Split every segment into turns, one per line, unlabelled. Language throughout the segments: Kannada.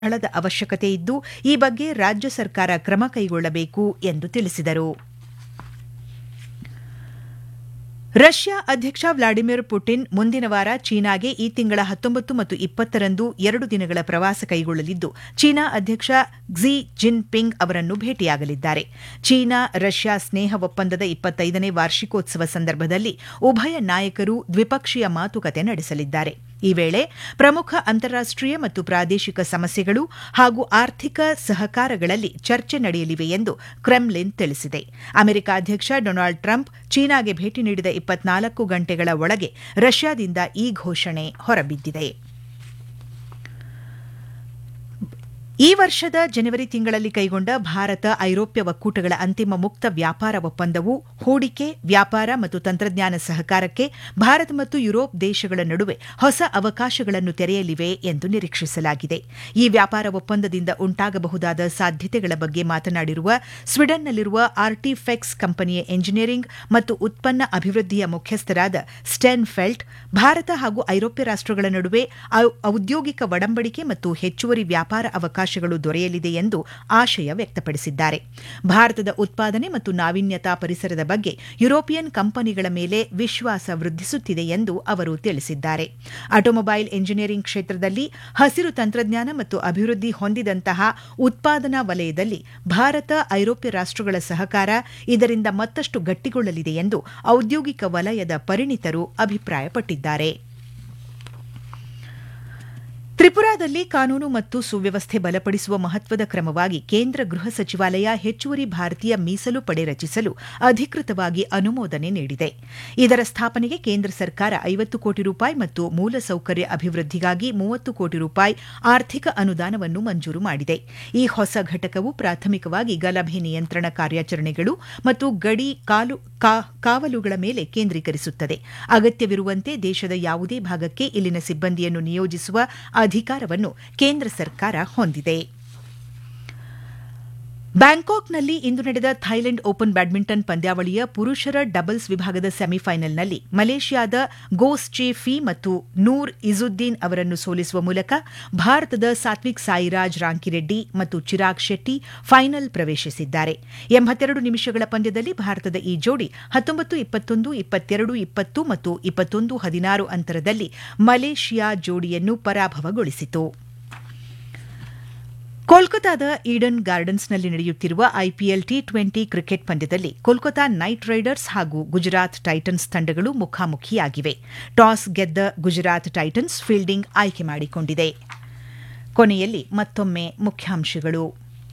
ಸ್ಥಳದ ಅವಶ್ಯಕತೆ ಇದ್ದು ಈ ಬಗ್ಗೆ ರಾಜ್ಯ ಸರ್ಕಾರ ಕ್ರಮ ಕೈಗೊಳ್ಳಬೇಕು ಎಂದು ತಿಳಿಸಿದರು ರಷ್ಯಾ ಅಧ್ಯಕ್ಷ ವ್ಲಾಡಿಮಿರ್ ಪುಟಿನ್ ಮುಂದಿನ ವಾರ ಚೀನಾಗೆ ಈ ತಿಂಗಳ ಹತ್ತೊಂಬತ್ತು ಮತ್ತು ಇಪ್ಪತ್ತರಂದು ಎರಡು ದಿನಗಳ ಪ್ರವಾಸ ಕೈಗೊಳ್ಳಲಿದ್ದು ಚೀನಾ ಅಧ್ಯಕ್ಷ ಕ್ಸಿ ಜಿನ್ಪಿಂಗ್ ಅವರನ್ನು ಭೇಟಿಯಾಗಲಿದ್ದಾರೆ ಚೀನಾ ರಷ್ಯಾ ಸ್ನೇಹ ಒಪ್ಪಂದದ ಇಪ್ಪತ್ತೈದನೇ ವಾರ್ಷಿಕೋತ್ಸವ ಸಂದರ್ಭದಲ್ಲಿ ಉಭಯ ನಾಯಕರು ದ್ವಿಪಕ್ಷೀಯ ಮಾತುಕತೆ ನಡೆಸಲಿದ್ದಾರೆ ಈ ವೇಳೆ ಪ್ರಮುಖ ಅಂತಾರಾಷ್ಟೀಯ ಮತ್ತು ಪ್ರಾದೇಶಿಕ ಸಮಸ್ಯೆಗಳು ಹಾಗೂ ಆರ್ಥಿಕ ಸಹಕಾರಗಳಲ್ಲಿ ಚರ್ಚೆ ನಡೆಯಲಿವೆ ಎಂದು ಕ್ರೆಮ್ಲಿನ್ ತಿಳಿಸಿದೆ ಅಮೆರಿಕ ಅಧ್ಯಕ್ಷ ಡೊನಾಲ್ಡ್ ಟ್ರಂಪ್ ಚೀನಾಗೆ ಭೇಟಿ ನೀಡಿದ ಇಪ್ಪತ್ನಾಲ್ಕು ಗಂಟೆಗಳ ಒಳಗೆ ರಷ್ಯಾದಿಂದ ಈ ಘೋಷಣೆ ಹೊರಬಿದ್ದಿದೆ ಈ ವರ್ಷದ ಜನವರಿ ತಿಂಗಳಲ್ಲಿ ಕೈಗೊಂಡ ಭಾರತ ಐರೋಪ್ಯ ಒಕ್ಕೂಟಗಳ ಅಂತಿಮ ಮುಕ್ತ ವ್ಯಾಪಾರ ಒಪ್ಪಂದವು ಹೂಡಿಕೆ ವ್ಯಾಪಾರ ಮತ್ತು ತಂತ್ರಜ್ಞಾನ ಸಹಕಾರಕ್ಕೆ ಭಾರತ ಮತ್ತು ಯುರೋಪ್ ದೇಶಗಳ ನಡುವೆ ಹೊಸ ಅವಕಾಶಗಳನ್ನು ತೆರೆಯಲಿವೆ ಎಂದು ನಿರೀಕ್ಷಿಸಲಾಗಿದೆ ಈ ವ್ಯಾಪಾರ ಒಪ್ಪಂದದಿಂದ ಉಂಟಾಗಬಹುದಾದ ಸಾಧ್ಯತೆಗಳ ಬಗ್ಗೆ ಮಾತನಾಡಿರುವ ಸ್ವೀಡನ್ನಲ್ಲಿರುವ ಆರ್ಟಿಫೆಕ್ಸ್ ಕಂಪನಿಯ ಎಂಜಿನಿಯರಿಂಗ್ ಮತ್ತು ಉತ್ಪನ್ನ ಅಭಿವೃದ್ಧಿಯ ಮುಖ್ಯಸ್ಥರಾದ ಸ್ಟೆನ್ ಫೆಲ್ಟ್ ಭಾರತ ಹಾಗೂ ಐರೋಪ್ಯ ರಾಷ್ಟಗಳ ನಡುವೆ ಔದ್ಯೋಗಿಕ ಒಡಂಬಡಿಕೆ ಮತ್ತು ಹೆಚ್ಚುವರಿ ವ್ಯಾಪಾರ ಅವಕಾಶ ದೊರೆಯಲಿದೆ ಎಂದು ಆಶಯ ವ್ಯಕ್ತಪಡಿಸಿದ್ದಾರೆ ಭಾರತದ ಉತ್ಪಾದನೆ ಮತ್ತು ನಾವೀನ್ಯತಾ ಪರಿಸರದ ಬಗ್ಗೆ ಯುರೋಪಿಯನ್ ಕಂಪನಿಗಳ ಮೇಲೆ ವಿಶ್ವಾಸ ವೃದ್ಧಿಸುತ್ತಿದೆ ಎಂದು ಅವರು ತಿಳಿಸಿದ್ದಾರೆ ಆಟೋಮೊಬೈಲ್ ಎಂಜಿನಿಯರಿಂಗ್ ಕ್ಷೇತ್ರದಲ್ಲಿ ಹಸಿರು ತಂತ್ರಜ್ಞಾನ ಮತ್ತು ಅಭಿವೃದ್ಧಿ ಹೊಂದಿದಂತಹ ಉತ್ಪಾದನಾ ವಲಯದಲ್ಲಿ ಭಾರತ ಐರೋಪ್ಯ ರಾಷ್ಟಗಳ ಸಹಕಾರ ಇದರಿಂದ ಮತ್ತಷ್ಟು ಗಟ್ಟಿಗೊಳ್ಳಲಿದೆ ಎಂದು ಔದ್ಯೋಗಿಕ ವಲಯದ ಪರಿಣಿತರು ಅಭಿಪ್ರಾಯಪಟ್ಟಿದ್ದಾರೆ ತ್ರಿಪುರಾದಲ್ಲಿ ಕಾನೂನು ಮತ್ತು ಸುವ್ಯವಸ್ಥೆ ಬಲಪಡಿಸುವ ಮಹತ್ವದ ಕ್ರಮವಾಗಿ ಕೇಂದ್ರ ಗೃಹ ಸಚಿವಾಲಯ ಹೆಚ್ಚುವರಿ ಭಾರತೀಯ ಮೀಸಲು ಪಡೆ ರಚಿಸಲು ಅಧಿಕೃತವಾಗಿ ಅನುಮೋದನೆ ನೀಡಿದೆ ಇದರ ಸ್ಥಾಪನೆಗೆ ಕೇಂದ್ರ ಸರ್ಕಾರ ಐವತ್ತು ಕೋಟಿ ರೂಪಾಯಿ ಮತ್ತು ಮೂಲಸೌಕರ್ಯ ಅಭಿವೃದ್ಧಿಗಾಗಿ ಮೂವತ್ತು ಕೋಟಿ ರೂಪಾಯಿ ಆರ್ಥಿಕ ಅನುದಾನವನ್ನು ಮಂಜೂರು ಮಾಡಿದೆ ಈ ಹೊಸ ಘಟಕವು ಪ್ರಾಥಮಿಕವಾಗಿ ಗಲಭೆ ನಿಯಂತ್ರಣ ಕಾರ್ಯಾಚರಣೆಗಳು ಮತ್ತು ಗಡಿ ಕಾವಲುಗಳ ಮೇಲೆ ಕೇಂದ್ರೀಕರಿಸುತ್ತದೆ ಅಗತ್ಯವಿರುವಂತೆ ದೇಶದ ಯಾವುದೇ ಭಾಗಕ್ಕೆ ಇಲ್ಲಿನ ಸಿಬ್ಬಂದಿಯನ್ನು ನಿಯೋಜಿಸುವ ಅಧಿಕಾರವನ್ನು ಕೇಂದ್ರ ಸರ್ಕಾರ ಹೊಂದಿದೆ ಬ್ಯಾಂಕಾಕ್ನಲ್ಲಿ ಇಂದು ನಡೆದ ಥೈಲೆಂಡ್ ಓಪನ್ ಬ್ಯಾಡ್ಮಿಂಟನ್ ಪಂದ್ಯಾವಳಿಯ ಪುರುಷರ ಡಬಲ್ಸ್ ವಿಭಾಗದ ಸೆಮಿಫೈನಲ್ನಲ್ಲಿ ಮಲೇಷ್ಯಾದ ಗೋಸ್ ಚೆ ಫಿ ಮತ್ತು ನೂರ್ ಇಜುದ್ದೀನ್ ಅವರನ್ನು ಸೋಲಿಸುವ ಮೂಲಕ ಭಾರತದ ಸಾತ್ವಿಕ್ ಸಾಯಿರಾಜ್ ರಾಂಕಿರೆಡ್ಡಿ ಮತ್ತು ಚಿರಾಗ್ ಶೆಟ್ಟಿ ಫೈನಲ್ ಪ್ರವೇಶಿಸಿದ್ದಾರೆ ಎಂಬತ್ತೆರಡು ನಿಮಿಷಗಳ ಪಂದ್ಯದಲ್ಲಿ ಭಾರತದ ಈ ಜೋಡಿ ಹತ್ತೊಂಬತ್ತು ಇಪ್ಪತ್ತೊಂದು ಇಪ್ಪತ್ತೆರಡು ಇಪ್ಪತ್ತು ಮತ್ತು ಇಪ್ಪತ್ತೊಂದು ಹದಿನಾರು ಅಂತರದಲ್ಲಿ ಮಲೇಷಿಯಾ ಜೋಡಿಯನ್ನು ಪರಾಭವಗೊಳಿಸಿತು ಕೋಲ್ಕತಾದ ಈಡನ್ ಗಾರ್ಡನ್ಸ್ನಲ್ಲಿ ನಡೆಯುತ್ತಿರುವ ಐಪಿಎಲ್ ಟಿ ಟ್ವೆಂಟಿ ಕ್ರಿಕೆಟ್ ಪಂದ್ಯದಲ್ಲಿ ಕೋಲ್ಕತಾ ನೈಟ್ ರೈಡರ್ಸ್ ಹಾಗೂ ಗುಜರಾತ್ ಟೈಟನ್ಸ್ ತಂಡಗಳು ಮುಖಾಮುಖಿಯಾಗಿವೆ ಟಾಸ್ ಗೆದ್ದ ಗುಜರಾತ್ ಟೈಟನ್ಸ್ ಫೀಲ್ಡಿಂಗ್ ಆಯ್ಕೆ ಮಾಡಿಕೊಂಡಿದೆ ಕೊನೆಯಲ್ಲಿ ಮತ್ತೊಮ್ಮೆ ಮುಖ್ಯಾಂಶಗಳು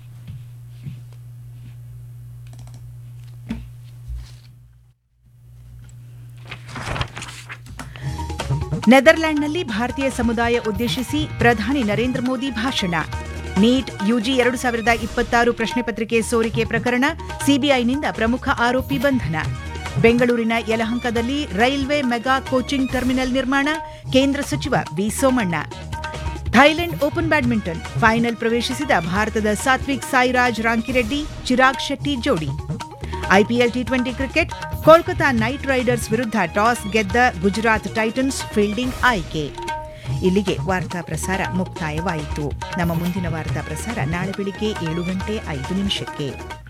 ನೆದರ್ಲ್ಯಾಂಡ್ನಲ್ಲಿ ಭಾರತೀಯ ಸಮುದಾಯ ಉದ್ದೇಶಿಸಿ ಪ್ರಧಾನಿ ನರೇಂದ್ರ ಮೋದಿ ಭಾಷಣ ನೀಟ್ ಯುಜಿ ಎರಡು ಸಾವಿರದ ಇಪ್ಪತ್ತಾರು ಪ್ರಶ್ನೆ ಪತ್ರಿಕೆ ಸೋರಿಕೆ ಪ್ರಕರಣ ಸಿಬಿಐನಿಂದ ಪ್ರಮುಖ ಆರೋಪಿ ಬಂಧನ ಬೆಂಗಳೂರಿನ ಯಲಹಂಕದಲ್ಲಿ ರೈಲ್ವೆ ಮೆಗಾ ಕೋಚಿಂಗ್ ಟರ್ಮಿನಲ್ ನಿರ್ಮಾಣ ಕೇಂದ್ರ ಸಚಿವ V Somanna Thailand open badminton final ಪ್ರವೇಶಿಸಿದ ಭಾರತದ ಸಾತ್ವಿಕ್ ಸಾಯಿರಾಜ್ ರಾಂಕಿರೆಡ್ಡಿ ಚಿರಾಗ್ ಶೆಟ್ಟಿ ಜೋಡಿ IPL T twenty cricket Kolkata Knight Riders ವಿರುದ್ಧ ಟಾಸ್ ಗೆದ್ದ ಗುಜರಾತ್ ಟೈಟನ್ಸ್ ಫೀಲ್ಡಿಂಗ್ ಆಯ್ಕೆ ಇಲ್ಲಿಗೆ ವಾರ್ತಾ ಪ್ರಸಾರ ಮುಕ್ತಾಯವಾಯಿತು ನಮ್ಮ ಮುಂದಿನ ವಾರ್ತಾ ಪ್ರಸಾರ ನಾಳೆ ಬೆಳಿಗ್ಗೆ ಏಳು ಗಂಟೆ ಐದು ನಿಮಿಷಕ್ಕೆ